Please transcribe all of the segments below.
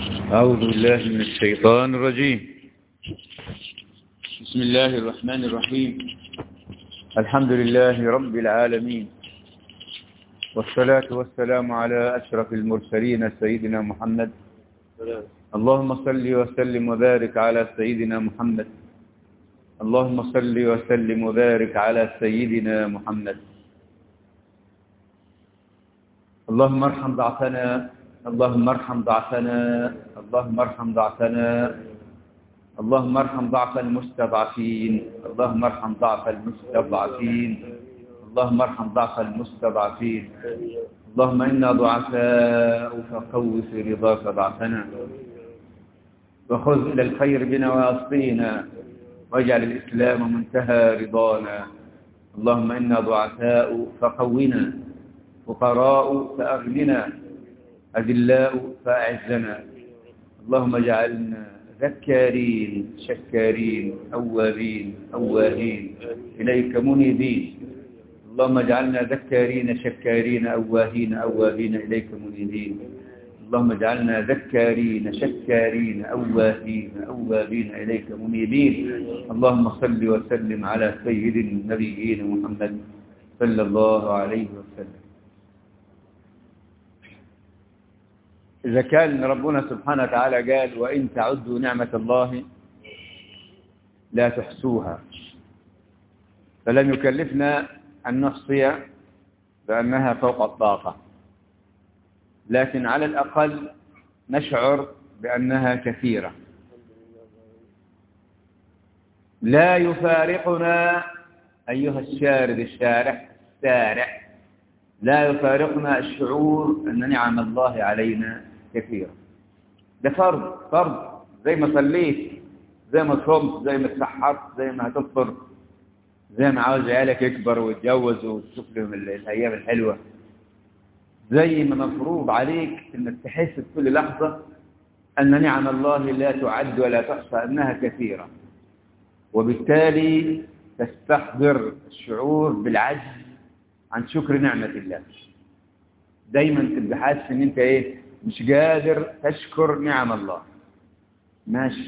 أعوذ بالله من الشيطان الرجيم بسم الله الرحمن الرحيم الحمد لله رب العالمين والصلاة والسلام على أشرف المرسلين سيدنا محمد اللهم صل وسلم وبارك على سيدنا محمد اللهم صل وسلم وبارك على سيدنا محمد اللهم ارحم ضعفنا اللهم ارحم ضعفنا اللهم ارحم ضعفنا اللهم ارحم ضعف المستضعفين اللهم ارحم ضعف المستضعفين اللهم ارحم ضعف المستضعفين اللهم إنا ضعفاء فقو في رضاك ضعفنا وخذ إلى الخير بنواصينا واجعل الإسلام منتهى رضانا اللهم إنا ضعفاء فقونا فقراء فأغننا أذلاء فأعزنا اللهم اجعلنا ذكارين شكارين أوابين أواهين إليك منيبين اللهم اجعلنا ذكارين شكارين أواهين أوابين إليك منيبين اللهم اجعلنا ذكارين شكارين أواهين أوابين إليك منيبين اللهم صل وسلم على سيد النبيين محمد صلى الله عليه وسلم إذا كان ربنا سبحانه وتعالى قال وإن تعدوا نعمة الله لا تحسوها فلم يكلفنا أن نحصي بأنها فوق الطاقة لكن على الأقل نشعر بأنها كثيرة لا يفارقنا أيها الشارد الشارع السارع لا يفارقنا الشعور أن نعم الله علينا كثيرة ده فرض فرض زي ما صليت زي ما صمت زي ما اتسحرت زي ما هتفطر زي ما عاوز عيالك يكبر ويتجوز وتشوف لهم الأيام الحلوة زي ما مفروض عليك انك تحس في كل لحظة أن نعم الله لا تعد ولا تحصى أنها كثيرة وبالتالي تستحضر الشعور بالعجز عن شكر نعمة الله دايما تبقى حاسس ان انت ايه مش قادر تشكر نعم الله ماشي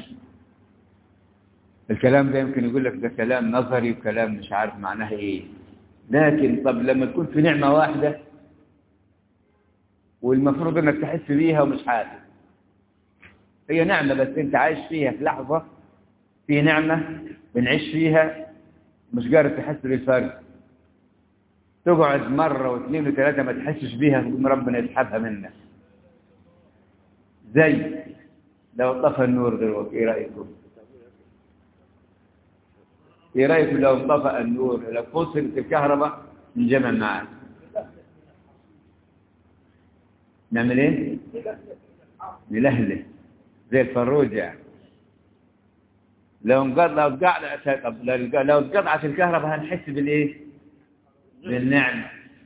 الكلام ده يمكن يقول لك ده كلام نظري وكلام مش عارف معناه ايه لكن طب لما تكون في نعمة واحدة والمفروض انك تحس بيها ومش حاسس هي نعمة بس انت عايش فيها في لحظة في نعمة بنعيش فيها مش قادر تحس بالفرق تقعد مرة واثنين وثلاثة ما تحسش بيها تقوم ربنا يسحبها منك زي لو طفى النور دلوقتي ايه رأيكم ايه رأيكم لو انطفأ النور لو فصلت الكهرباء نجمع معاك نعمل ايه نلهله زي الفروج يعني لو انقطع لو انقطع لو انقطعت الكهرباء هنحس بالايه بالنعمة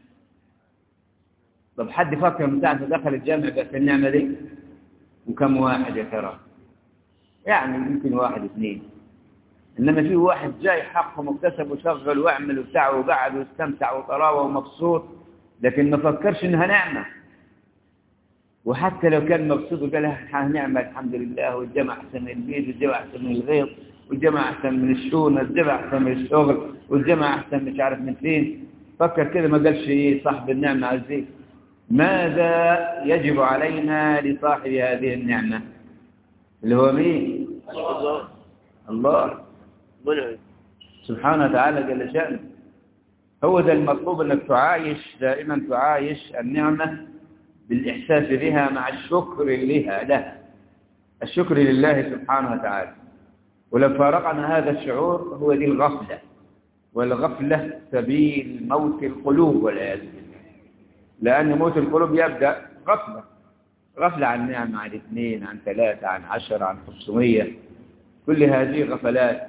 طب حد فكر من ساعة دخل الجامع بس النعمة دي وكم واحد يا ترى يعني يمكن واحد اثنين إنما في واحد جاي حقه مكتسب وشغل واعمل وبتاع وقعد واستمتع وطراوة ومبسوط لكن ما فكرش إنها نعمة وحتى لو كان مبسوط وقال نعمة الحمد لله والجمع أحسن من البيت والجمع أحسن من الغيط والجمع أحسن من الشون والجمع أحسن من الشغل والجمع أحسن مش عارف من فين فكر كده ما قالش ايه صاحب النعمة عزيز ماذا يجب علينا لصاحب هذه النعمة اللي هو مين الله الله سبحانه وتعالى جل شأنه هو ده المطلوب انك تعايش دائما تعايش النعمة بالإحساس بها مع الشكر لها لها الشكر لله سبحانه وتعالى ولو فارقنا هذا الشعور هو دي الغفلة والغفلة سبيل موت القلوب والعياذ بالله لأن موت القلوب يبدأ غفلة غفلة عن نعم عن اثنين عن ثلاثة عن عشرة عن خمسمية كل هذه غفلات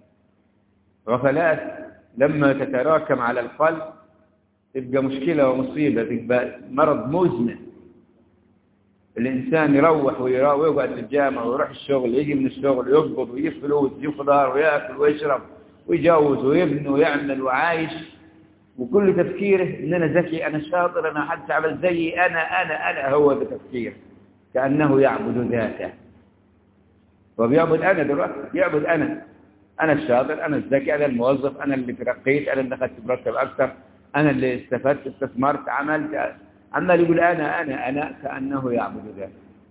غفلات لما تتراكم على القلب تبقى مشكلة ومصيبة تبقى مرض مزمن الإنسان يروح ويقعد في الجامعة ويروح الشغل يجي من الشغل يقبض ويجيب فلوس يجيب خضار ويأكل ويشرب ويجوز ويبني ويعمل وعايش وكل تفكيره ان انا ذكي انا شاطر انا حد عمل زيي انا انا انا هو ده تفكير كأنه يعبد ذاته هو بيعبد أنا دلوقتي بيعبد أنا أنا الشاطر أنا الذكي أنا الموظف أنا اللي ترقيت أنا اللي أخذت مرتب أكثر أنا اللي استفدت استثمرت عملت عمال يقول أنا أنا أنا كأنه يعبد ذاته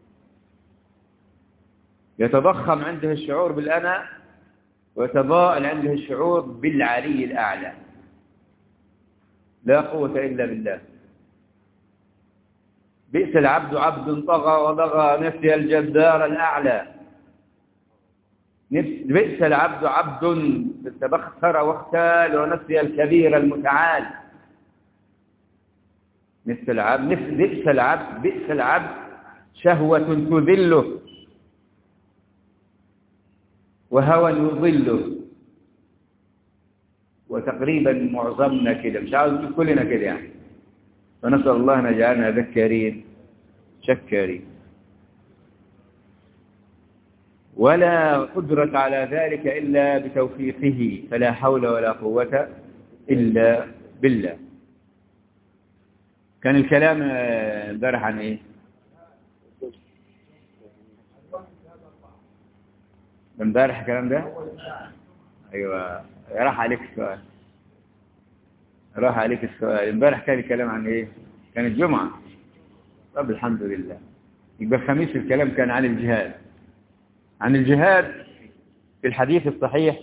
يتضخم عنده الشعور بالأنا ويتضاءل عنده الشعور بالعلي الأعلى لا قوة إلا بالله بئس العبد عبد طغى وضغى نسي الجبار الأعلى بئس العبد عبد تبختر واختال ونسي الكبير المتعال مثل العبد بئس العبد بئس العبد شهوة تذله وهوى يضله وتقريبا معظمنا كده مش عاوز كلنا كده يعني فنسأل الله أن يجعلنا ذكارين شكارين ولا قدرة على ذلك إلا بتوفيقه فلا حول ولا قوة إلا بالله كان الكلام امبارح عن ايه امبارح الكلام ده ايوه راح عليك السؤال راح عليك السؤال امبارح كان الكلام عن ايه كان الجمعة طب الحمد لله يبقى الخميس الكلام كان عن الجهاد عن الجهاد في الحديث الصحيح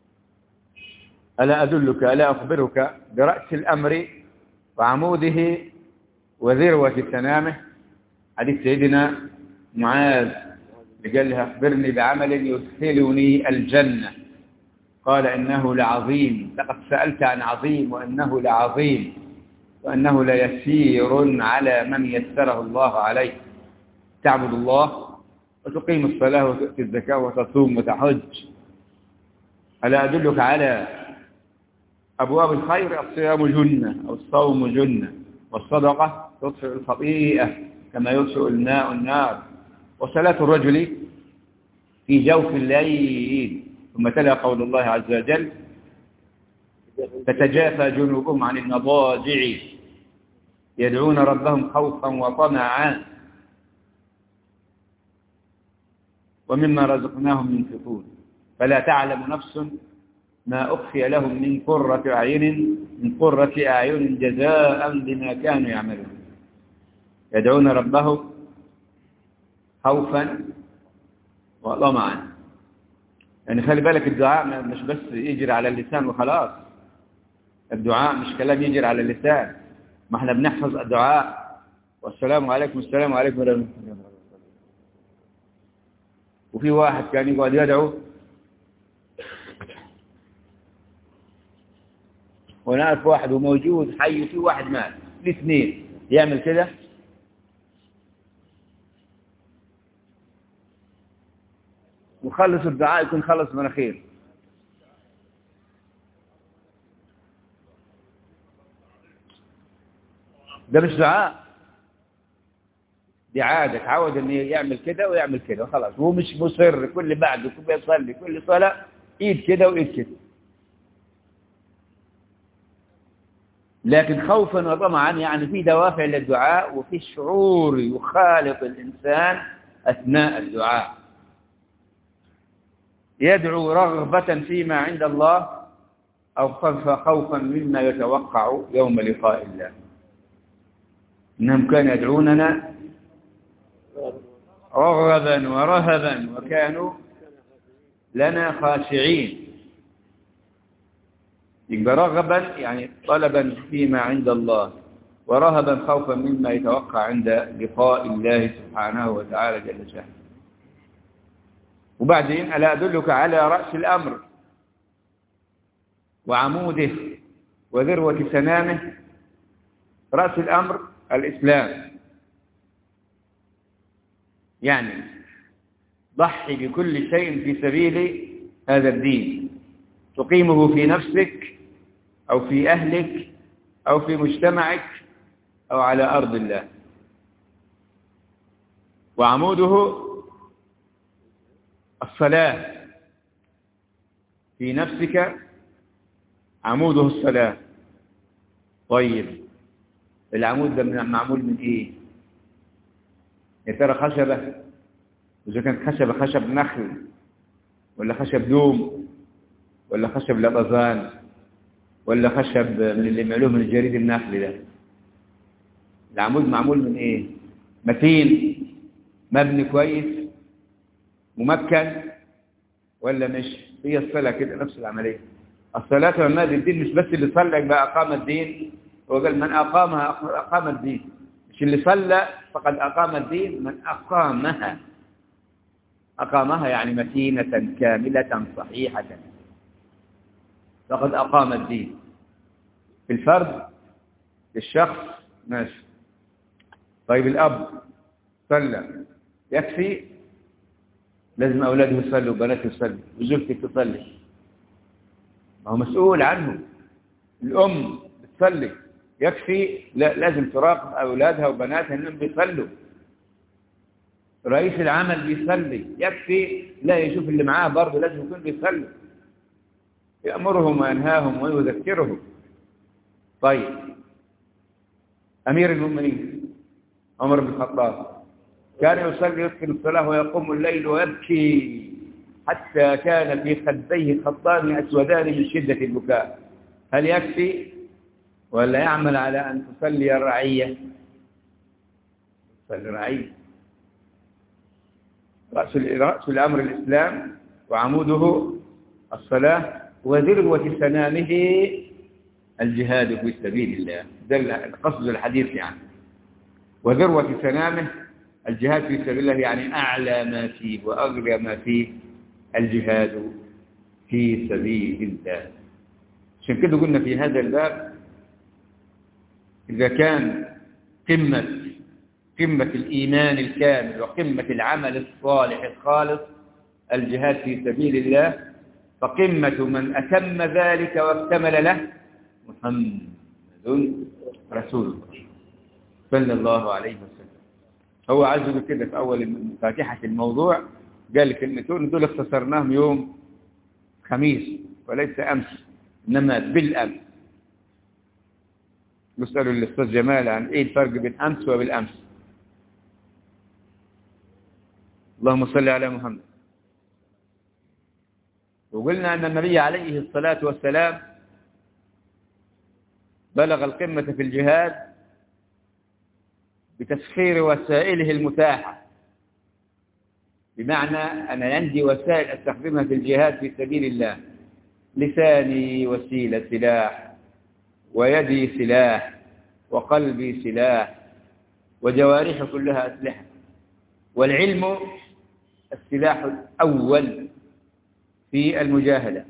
ألا أدلك ألا أخبرك برأس الأمر وعموده وذروة سنامه حديث سيدنا معاذ اللي قال له أخبرني بعمل يدخلني الجنة قال إنه لعظيم لقد سألت عن عظيم وإنه لعظيم وأنه ليسير على من يسره الله عليه تعبد الله وتقيم الصلاة وتؤتي الزكاة وتصوم وتحج ألا أدلك على أبواب الخير الصيام جنة أو الصوم جنة والصدقة تطفئ الخطيئة كما يطفئ الماء النار وصلاة الرجل في جوف الليل ثم تلا قول الله عز وجل تتجافى جنوبهم عن المضاجع يدعون ربهم خوفا وطمعا ومما رزقناهم ينفقون فلا تعلم نفس ما أخفي لهم من قرة أعين من قرة أعين جزاء بما كانوا يعملون يدعون ربهم خوفا وطمعا يعني خلي بالك الدعاء مش بس يجري على اللسان وخلاص الدعاء مش كلام يجري على اللسان ما احنا بنحفظ الدعاء والسلام عليكم السلام عليكم ورحمة الله وفي واحد كان يقعد يدعو ونعرف واحد وموجود حي وفي واحد مات الاثنين يعمل كده وخلص الدعاء يكون خلص مناخير ده مش دعاء دي عادة تعود ان يعمل كده ويعمل كده وخلاص هو مش مصر كل بعد كل بيصلي كل صلاة ايد كده وايد كده لكن خوفا وطمعا يعني في دوافع للدعاء وفي شعور يخالط الإنسان أثناء الدعاء يدعو رغبة فيما عند الله أو خوفا مما يتوقع يوم لقاء الله إنهم كانوا يدعوننا رغبا ورهبا وكانوا لنا خاشعين يبقى رغبا يعني طلبا فيما عند الله ورهبا خوفا مما يتوقع عند لقاء الله سبحانه وتعالى جل شأنه وبعدين ألا أدلك على رأس الأمر وعموده وذروة سنامه رأس الأمر الإسلام يعني ضحي بكل شيء في سبيل هذا الدين تقيمه في نفسك أو في أهلك أو في مجتمعك أو على أرض الله وعموده الصلاة في نفسك عموده الصلاة طيب العمود ده معمول من ايه يا ترى خشبة إذا كانت خشبة خشب نخل ولا خشب دوم ولا خشب لبزان ولا خشب من اللي معلوه من الجريد النخل ده العمود معمول من ايه متين مبني كويس ممكن ولا مش هي الصلاة كده نفس العملية الصلاة والمال الدين مش بس اللي صلى بقى أقام الدين هو قال من أقامها أقام الدين مش اللي صلى فقد أقام الدين من أقامها أقامها يعني متينة كاملة صحيحة فقد أقام الدين في الفرد للشخص ماشي طيب الأب صلى يكفي لازم أولاده يصلوا وبناته يصلوا وزوجتك تصلي ما هو مسؤول عنه الأم بتصلي يكفي لا لازم تراقب أولادها وبناتها أنهم بيصلوا رئيس العمل بيصلي يكفي لا يشوف اللي معاه برضه لازم يكون بيصلي يأمرهم وينهاهم ويذكرهم طيب أمير المؤمنين عمر بن الخطاب كان يصلي يدخل الصلاة ويقوم الليل ويبكي حتى كان في خديه خطان أسودان من شدة البكاء هل يكفي ولا يعمل على أن تصلي الرعية تصلي الرعية رأس رأس الأمر الإسلام وعموده الصلاة وذروة سنامه الجهاد في سبيل الله ده قصد الحديث يعني وذروة سنامه الجهاد في سبيل الله يعني أعلى ما فيه وأغلى ما فيه الجهاد في سبيل الله عشان كده قلنا في هذا الباب إذا كان قمة قمة الإيمان الكامل وقمة العمل الصالح الخالص الجهاد في سبيل الله فقمة من أتم ذلك واكتمل له محمد رسول الله صلى الله عليه وسلم هو عايز كده في أول فاتحة الموضوع قال كلمتين دول اختصرناهم يوم خميس وليس أمس إنما بالأمس نسألوا الأستاذ جمال عن إيه الفرق بين أمس وبالأمس اللهم صل على محمد وقلنا أن النبي عليه الصلاة والسلام بلغ القمة في الجهاد بتسخير وسائله المتاحة بمعنى أنا عندي وسائل أستخدمها في الجهاد في سبيل الله لساني وسيلة سلاح ويدي سلاح وقلبي سلاح وجوارحي كلها أسلحة والعلم السلاح الأول في المجاهدة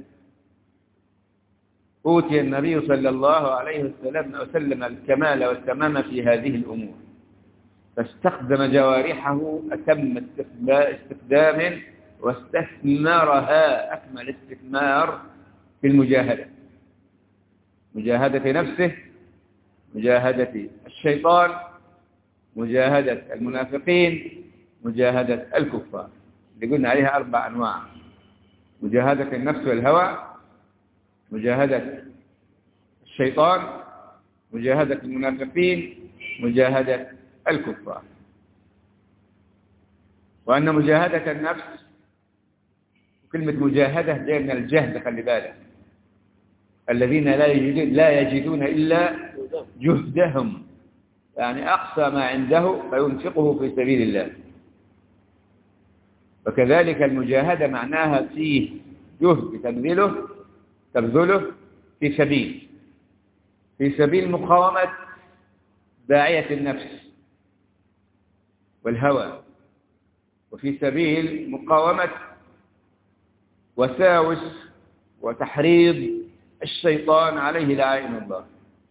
أوتي النبي صلى الله عليه وسلم وسلم الكمال والتمام في هذه الأمور فاستخدم جوارحه أتم استخدام واستثمرها أكمل استثمار في المجاهدة مجاهدة نفسه مجاهدة الشيطان مجاهدة المنافقين مجاهدة الكفار اللي قلنا عليها أربع أنواع مجاهدة النفس والهوى مجاهدة الشيطان مجاهدة المنافقين مجاهدة الكفار وأن مجاهدة النفس كلمة مجاهدة جاية من الجهد خلي بالك الذين لا يجدون, لا يجدون إلا جهدهم يعني أقصى ما عنده فينفقه في سبيل الله وكذلك المجاهدة معناها فيه جهد تبذله تبذله في سبيل في سبيل مقاومة داعية النفس والهوى وفي سبيل مقاومة وساوس وتحريض الشيطان عليه لعائن الله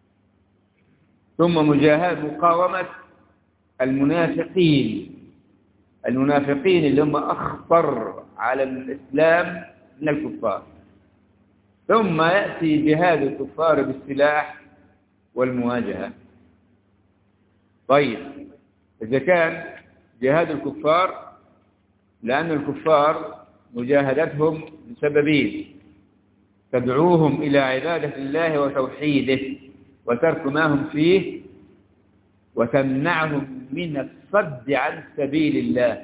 ثم مجاهد مقاومة المنافقين المنافقين اللي هم أخطر على الإسلام من الكفار ثم يأتي جهاد الكفار بالسلاح والمواجهة طيب إذا كان جهاد الكفار لأن الكفار مجاهدتهم لسببين تدعوهم إلى عبادة الله وتوحيده وترك ما هم فيه وتمنعهم من الصد عن سبيل الله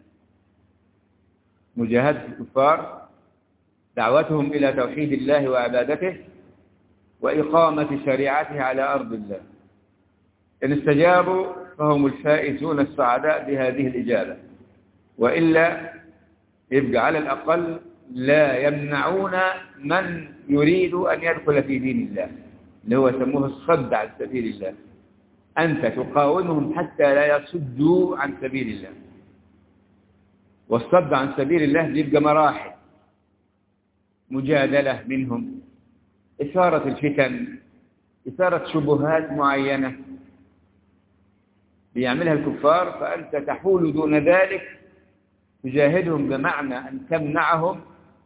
مجاهدة الكفار دعوتهم إلى توحيد الله وعبادته وإقامة شريعته على أرض الله إن استجابوا فهم الفائزون السعداء بهذه الإجابة وإلا يبقى على الأقل لا يمنعون من يريد أن يدخل في دين الله اللي هو يسموه الصد عن سبيل الله أنت تقاومهم حتى لا يصدوا عن سبيل الله والصد عن سبيل الله يبقى مراحل مجادلة منهم إثارة الفتن إثارة شبهات معينة بيعملها الكفار فأنت تحول دون ذلك تجاهدهم بمعنى أن تمنعهم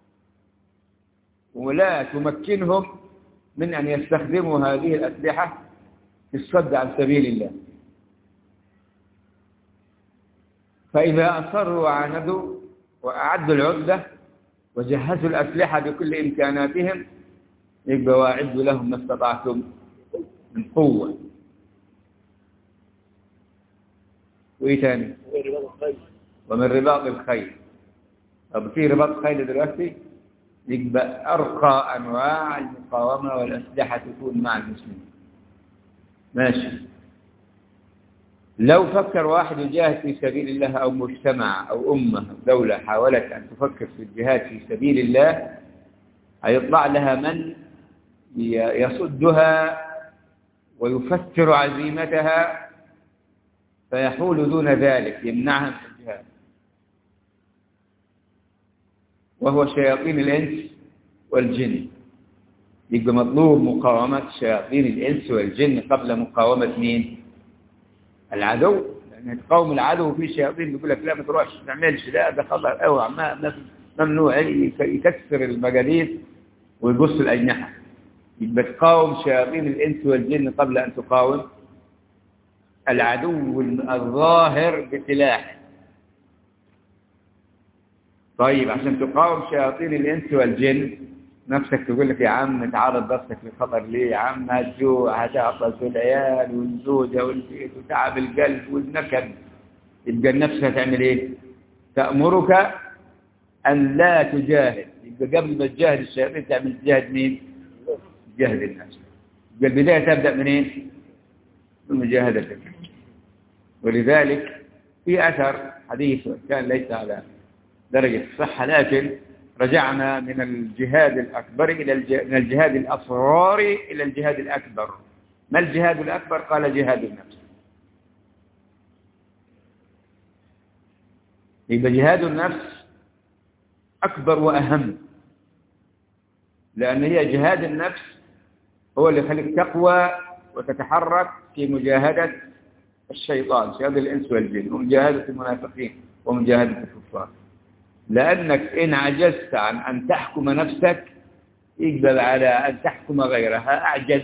ولا تمكنهم من أن يستخدموا هذه الأسلحة في الصد عن سبيل الله فإذا أصروا وعاندوا وأعدوا العدة وجهزوا الأسلحة بكل إمكاناتهم يبقى واعدوا لهم ما استطعتم من قوة وإيه تاني ومن رباط الخيل طب في رباط خيل دلوقتي يبقى أرقى أنواع المقاومة والأسلحة تكون مع المسلمين ماشي لو فكر واحد يجاهد في سبيل الله أو مجتمع أو أمة أو دولة حاولت أن تفكر في الجهاد في سبيل الله هيطلع لها من يصدها ويفسر عزيمتها فيحول دون ذلك يمنعها من الجهاد وهو شياطين الإنس والجن يبقى مطلوب مقاومة شياطين الإنس والجن قبل مقاومة مين؟ العدو لأن تقاوم العدو في شياطين بيقول لك لا ما تروحش ما تعملش لا ده خطر قوي ما ممنوع يكسر المجاليس ويبص الأجنحة يبقى تقاوم شياطين الإنس والجن قبل أن تقاوم العدو الظاهر بسلاح طيب عشان تقاوم شياطين الإنس والجن نفسك تقول لك يا عم تعرض نفسك للخطر ليه يا عم هتجوع هتعطل في العيال والزوجة والبيت وتعب القلب والنكد يبقى النفس هتعمل ايه تأمرك أن لا تجاهد يبقى قبل ما تجاهد الشياطين تعمل تجاهد مين تجاهد النفس يبقى البداية تبدأ منين من مجاهدتك ولذلك في أثر حديث كان ليس على درجة الصحة لكن رجعنا من الجهاد الأكبر إلى من الجهاد الأصغر إلى الجهاد الأكبر ما الجهاد الأكبر قال جهاد النفس يبقى جهاد النفس أكبر وأهم لأن هي جهاد النفس هو اللي يخليك تقوى وتتحرك في مجاهدة الشيطان شهادة الإنس والجن ومجاهدة المنافقين ومجاهدة الكفار لأنك إن عجزت عن أن تحكم نفسك اقبل على أن تحكم غيرها أعجز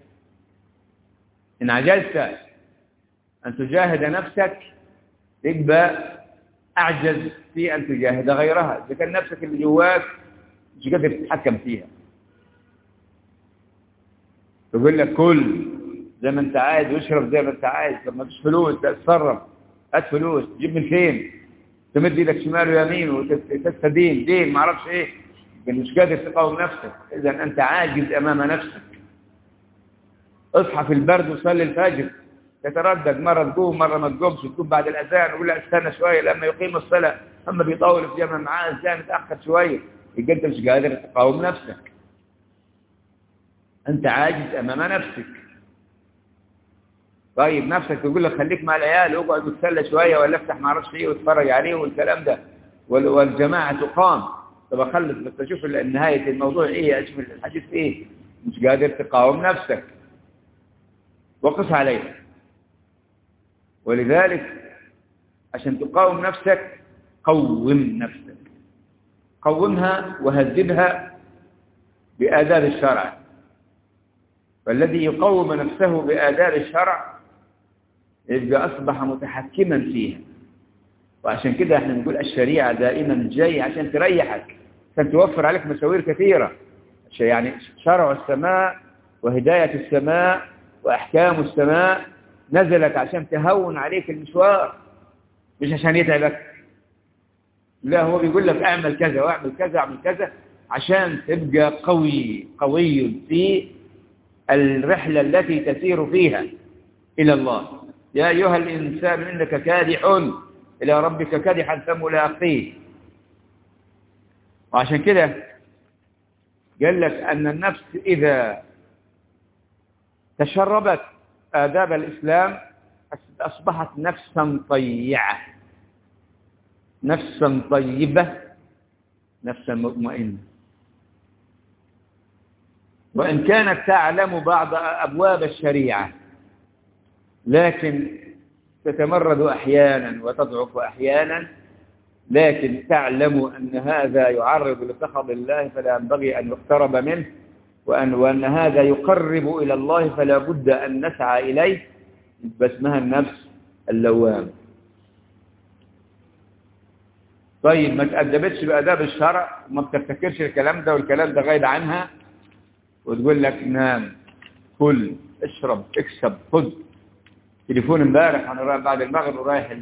إن عجزت أن تجاهد نفسك اقبل أعجز في أن تجاهد غيرها إذا كان نفسك اللي جواك مش قادر تتحكم فيها تقول لك كل زي ما انت عايز واشرب زي ما انت عايز طب ما فيش فلوس تتصرف هات فلوس تجيب من فين تمد ايدك شمال ويمين وتستدين دين ما اعرفش ايه مش قادر تقاوم نفسك اذا انت عاجز امام نفسك اصحى في البرد وصلي الفجر تتردد مرة تقوم مرة ما تقومش تقوم بعد الأذان ولا استنى شوية لما يقيم الصلاة أما بيطول في جمع معاه ازاي متأخر شوية يبقى أنت مش قادر تقاوم نفسك أنت عاجز أمام نفسك طيب نفسك تقول لك خليك مع العيال واقعد وتسلى شوية ولا افتح ما اعرفش ايه واتفرج عليه والكلام ده والجماعة تقام طب اخلص بس اشوف نهاية الموضوع ايه اشوف الحديث ايه مش قادر تقاوم نفسك وقف عليها ولذلك عشان تقاوم نفسك قوم نفسك قومها وهذبها بآداب الشرع فالذي يقوم نفسه بآداب الشرع يبقى أصبح متحكما فيها وعشان كده احنا بنقول الشريعة دائما جاي عشان تريحك عشان توفر عليك مساوير كثيرة يعني شرع السماء وهداية السماء وأحكام السماء نزلت عشان تهون عليك المشوار مش عشان يتعبك لا هو بيقول لك اعمل كذا واعمل كذا اعمل كذا عشان تبقى قوي قوي في الرحلة التي تسير فيها إلى الله يا أيها الإنسان إنك كادح إلى ربك كادحا فملاقيه وعشان كده قال لك أن النفس إذا تشربت آداب الإسلام أصبحت نفسا طيعة نفسا طيبة نفسا مطمئنة وإن كانت تعلم بعض أبواب الشريعة لكن تتمرد أحيانا وتضعف أحيانا لكن تعلم أن هذا يعرض لسخط الله فلا ينبغي أن يقترب منه وأن, وأن هذا يقرب إلى الله فلا بد أن نسعى إليه باسمها النفس اللوام طيب ما تأدبتش بأداب الشرع ما بتفتكرش الكلام ده والكلام ده غايب عنها وتقول لك نام كل اشرب اكسب خذ تليفون امبارح انا رايح بعد المغرب ورايح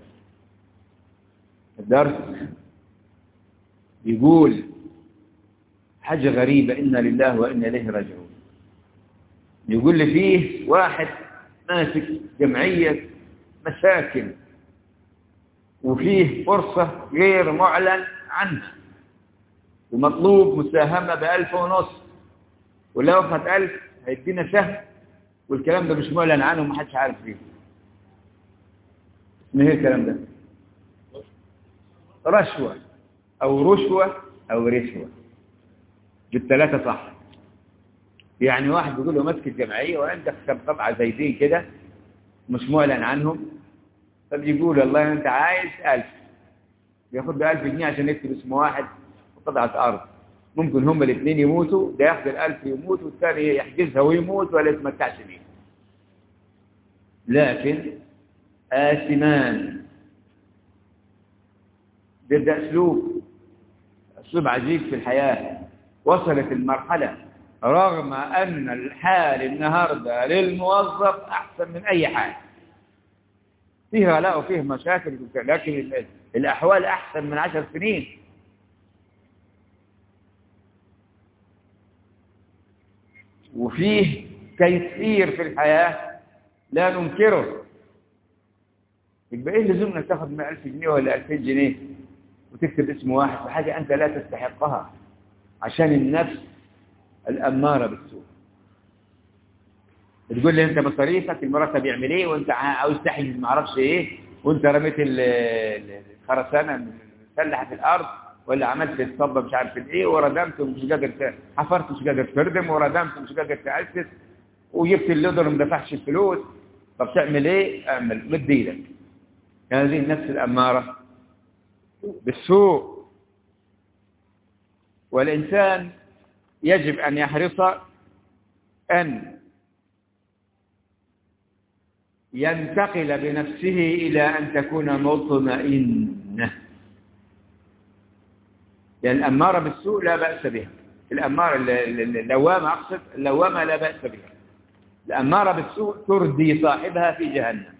الدرس يقول حاجة غريبة إنا لله وإنا إليه راجعون يقول لي فيه واحد ماسك جمعية مساكن وفيه فرصة غير معلن عنها ومطلوب مساهمة بألف ونص ولو أخذ ألف هيدينا سهم والكلام ده مش معلن عنه ومحدش عارف فيه اسمه ايه الكلام ده رشوة أو رشوة أو رشوة بالثلاثة صح يعني واحد بيقول له ماسك الجمعية وعندك كم قطعة زيتين كده مش معلن عنهم فبيقول والله أنت عايز ألف بياخد له ألف جنيه عشان يكتب اسم واحد وقطعة أرض ممكن هم الاثنين يموتوا ده ياخد الألف يموت والثاني يحجزها ويموت ولا يتمتعش بيه لكن آثمان ده أسلوب أسلوب عجيب في الحياة وصلت المرحلة رغم أن الحال النهاردة للموظف أحسن من أي حال فيه غلاء وفيه مشاكل لكن الأحوال أحسن من عشر سنين وفيه تيسير في الحياة لا ننكره يبقى ايه لزوم انك تاخد 100000 جنيه ولا 2000 جنيه وتكتب اسم واحد في حاجة انت لا تستحقها عشان النفس الأمارة بالسوء تقول لي انت مصاريفك المرتب يعمل ايه وانت عاوز تحجز ما اعرفش ايه وانت رميت الخرسانه المسلحه في الارض ولا عملت الصبه مش عارف ايه وردمت ومش قادر حفرت مش قادر تردم وردمت مش قادر تاسس وجبت اللودر وما دفعش الفلوس طب تعمل ايه اعمل مد ايدك هذه النفس الاماره بالسوء والانسان يجب ان يحرص ان ينتقل بنفسه إلى أن تكون مطمئنة لأن الأمارة بالسوء لا بأس بها الأمارة اللوامة أقصد اللوامة لا بأس بها الأمارة بالسوء تردي صاحبها في جهنم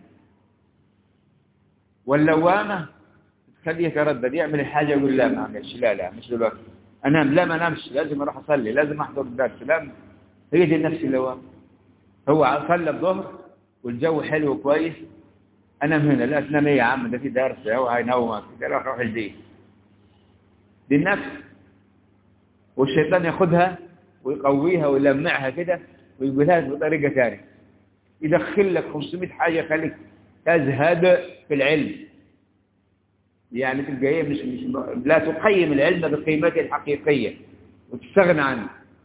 واللوامة تخليه يتردد يعمل الحاجة يقول لا ما أعملش لا لا مش دلوقتي أنام لا ما أنامش لازم أروح أصلي لازم أحضر الدرس لا هي دي النفس اللوامة هو صلى الظهر والجو حلو كويس انا هنا لا تنام ايه يا عم ده في درس اهو هينومك ده روح روح البيت دي النفس والشيطان ياخدها ويقويها ويلمعها كده ويقولها بطريقه ثانيه يدخل لك 500 حاجه يخليك تزهد في العلم يعني تبقى ايه مش, مش لا تقيم العلم بقيمته الحقيقيه وتستغنى عنه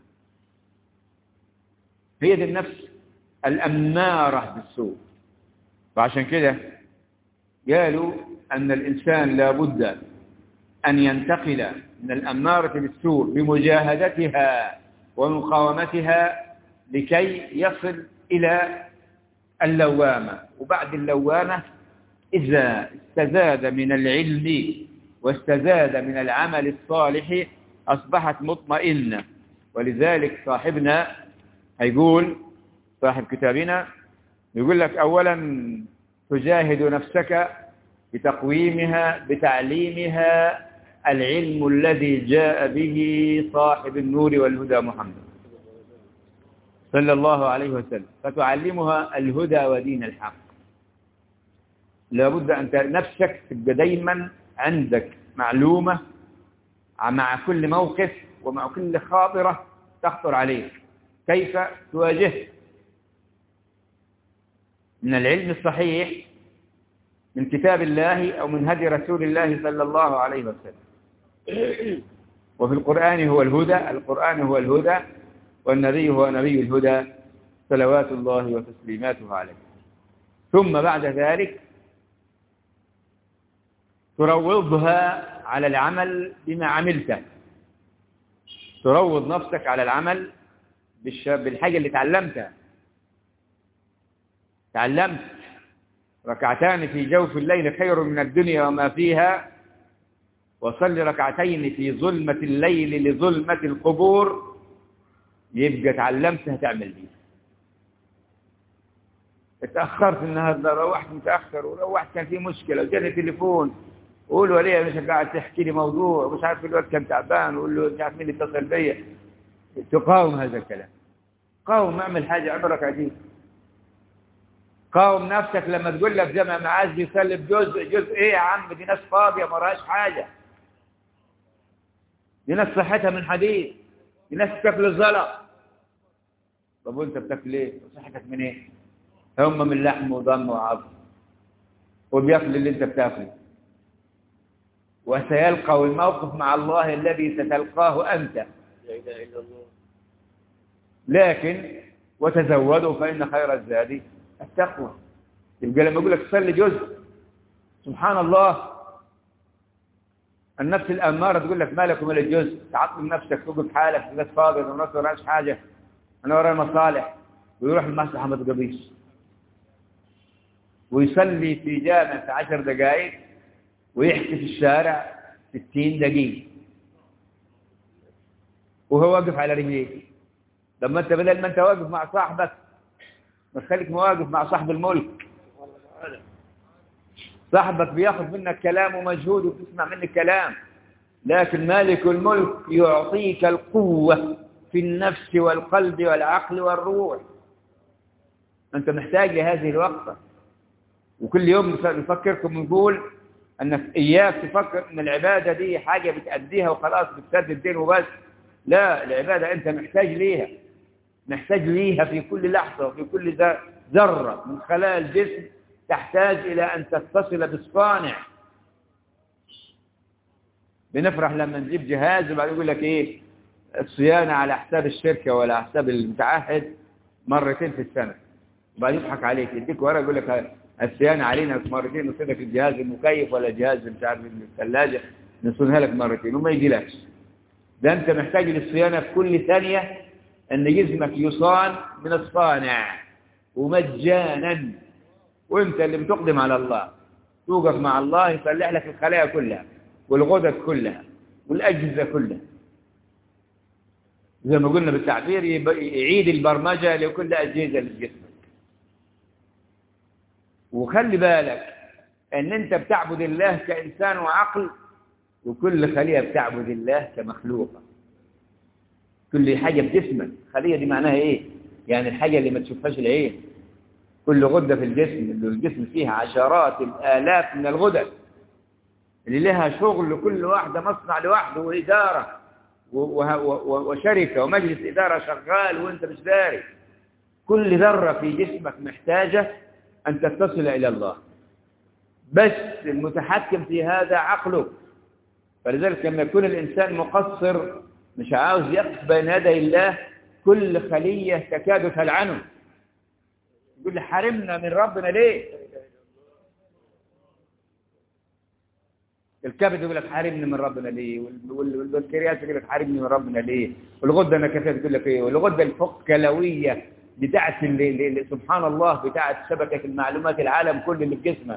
هي دي النفس الأمارة بالسوء وعشان كده قالوا أن الإنسان لابد أن ينتقل من الأمارة بالسوء بمجاهدتها ومقاومتها لكي يصل إلى اللوامة وبعد اللوامة إذا استزاد من العلم واستزاد من العمل الصالح أصبحت مطمئنة ولذلك صاحبنا هيقول صاحب كتابنا يقول لك أولا تجاهد نفسك بتقويمها بتعليمها العلم الذي جاء به صاحب النور والهدى محمد صلى الله عليه وسلم فتعلمها الهدى ودين الحق لابد أن نفسك تبقى دايما عندك معلومة مع كل موقف ومع كل خاطرة تخطر عليك كيف تواجه من العلم الصحيح من كتاب الله أو من هدي رسول الله صلى الله عليه وسلم وفي القرآن هو الهدى القرآن هو الهدى والنبي هو نبي الهدى صلوات الله وتسليماته عليه ثم بعد ذلك تروضها على العمل بما عملته تروض نفسك على العمل بالحاجة اللي تعلمتها تعلمت ركعتان في جوف الليل خير من الدنيا وما فيها وصل ركعتين في ظلمة الليل لظلمة القبور يبقى تعلمت هتعمل دي اتأخرت النهاردة روحت متأخر وروحت كان في مشكلة وجاني تليفون وقول له ليه مش قاعد تحكي لي موضوع ومش عارف الوقت كان تعبان وقول له مش عارف مين اللي اتصل بيا تقاوم هذا الكلام قاوم اعمل حاجة عبرك عديد قاوم نفسك لما تقول لك جمع معاذ بيسلم جزء جزء ايه يا عم دي ناس فاضية ما راش حاجة دي ناس صحتها من حديد دي ناس بتاكل الزلط طب وانت بتاكل ايه وصحتك من ايه هم من لحم ودم وعظم وبياكل اللي انت بتاكله وسيلقى الموقف مع الله الذي ستلقاه أنت لا إله إلا الله لكن وتزودوا فإن خير الزاد التقوى يبقى لما يقول لك صلي جزء سبحان الله النفس الأمارة تقول لك مالك ومال الجزء تعطل نفسك توقف حالك الناس فاضي والناس وراش حاجة أنا وراي مصالح ويروح المسجد حمد قبيس ويصلي في جامع في عشر دقائق ويحكي في الشارع ستين دقيقة وهو واقف على رجليه لما انت بدل ما انت واقف مع صاحبك ما تخليك مواقف مع صاحب الملك صاحبك بياخذ منك كلام ومجهود وتسمع منك كلام لكن مالك الملك يعطيك القوة في النفس والقلب والعقل والروح أنت محتاج لهذه الوقفة وكل يوم نفكركم ونقول أنك إياك تفكر أن العبادة دي حاجة بتأديها وخلاص بتسد الدين وبس لا العبادة أنت محتاج ليها محتاج ليها في كل لحظة وفي كل ذرة من خلايا الجسم تحتاج إلى أن تتصل بالصانع بنفرح لما نجيب جهاز وبعد يقول لك إيه الصيانة على حساب الشركة ولا حساب المتعهد مرتين في السنة وبعد يضحك عليك يديك ورقة يقول لك الصيانة علينا مرتين نصينك الجهاز المكيف ولا جهاز مش عارف الثلاجة نصونها لك مرتين وما يجيلكش ده انت محتاج للصيانة في كل ثانية ان جسمك يصان من الصانع ومجانا وانت اللي بتقدم على الله توقف مع الله يصلح لك الخلايا كلها والغدد كلها والأجهزة كلها زي ما قلنا بالتعبير يعيد البرمجة لكل أجهزة للجسم وخلي بالك ان انت بتعبد الله كإنسان وعقل وكل خلية بتعبد الله كمخلوقة كل حاجة بجسمك خلية دي معناها ايه يعني الحاجة اللي ما تشوفهاش العين كل غدة في الجسم اللي الجسم فيها عشرات الآلاف من الغدد اللي لها شغل كل واحدة مصنع لوحده وإدارة وشركة ومجلس إدارة شغال وانت مش داري كل ذرة في جسمك محتاجة أن تتصل إلى الله بس المتحكم في هذا عقله فلذلك لما يكون الإنسان مقصر مش عاوز يقف بين يدي الله كل خلية تكاد تلعنه يقول حرمنا من ربنا ليه الكبد يقول لك حارمني من ربنا ليه والبنكرياس يقول لك حارمني من ربنا ليه والغده النكسيه تقول لك ايه والغده الفقلويه بتاعت اللي اللي سبحان الله بتاعت شبكه المعلومات العالم كل اللي في جسمك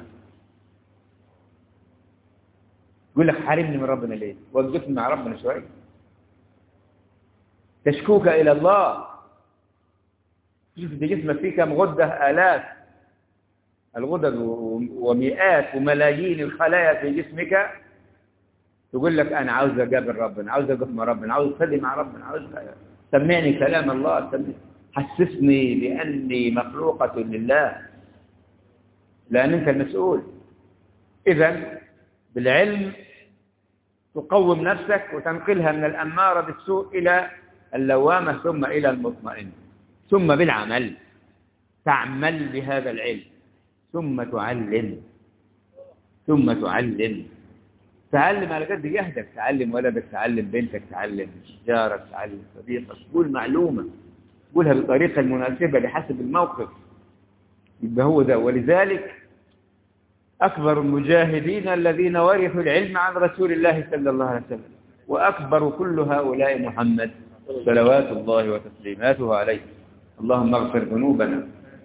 يقول لك حارمني من ربنا ليه وقفني مع ربنا شويه تشكوك الى الله شوف ده جسمك فيه كم غده الاف الغدد و- ومئات وملايين الخلايا في جسمك تقول لك أنا عاوز أقابل ربنا عاوز أقف مع ربنا عاوز أصلي مع ربنا عاوز سمعني كلام الله سمعني حسسني بأني مخلوقة لله لأن أنت المسؤول إذا بالعلم تقوم نفسك وتنقلها من الأمارة بالسوء إلى اللوامة ثم إلى المطمئن ثم بالعمل تعمل بهذا العلم ثم تعلم ثم تعلم تعلم على قد جهدك تعلم ولدك تعلم بنتك تعلم جارك تعلم صديقك قول معلومة قولها بالطريقة المناسبة لحسب الموقف يبقى هو ده ولذلك أكبر المجاهدين الذين ورثوا العلم عن رسول الله صلى الله عليه وسلم وأكبر كل هؤلاء محمد صلوات الله وتسليماته عليه اللهم اغفر ذنوبنا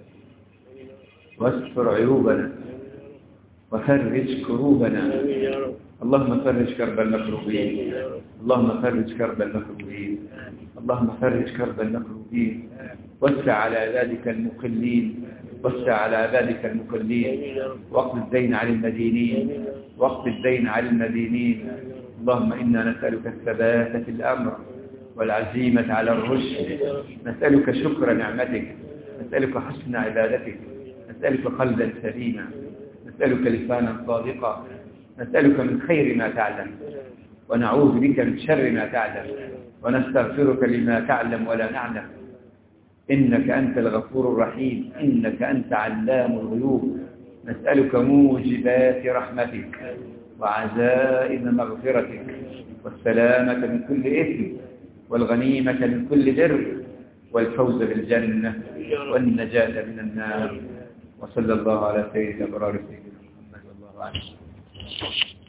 واستر عيوبنا وفرج كروبنا اللهم فرج كرب المكروبين اللهم فرج كرب المكروبين اللهم فرج كرب المكروبين وسع على عبادك المقلين وسع على عبادك المقلين واقض الدين عن المدينين واقض الدين عن المدينين اللهم إنا نسألك الثبات في الأمر والعزيمة على الرشد نسألك شكر نعمتك نسألك حسن عبادتك نسألك قلبا سليما نسألك لسانا صادقا نسألك من خير ما تعلم ونعوذ بك من شر ما تعلم ونستغفرك لما تعلم ولا نعلم إنك أنت الغفور الرحيم إنك أنت علام الغيوب نسألك موجبات رحمتك وعزائم مغفرتك والسلامة من كل إثم والغنيمة من كل بر والفوز بالجنة والنجاة من النار وصلى الله على سيدنا برار سيدنا محمد والله أعلم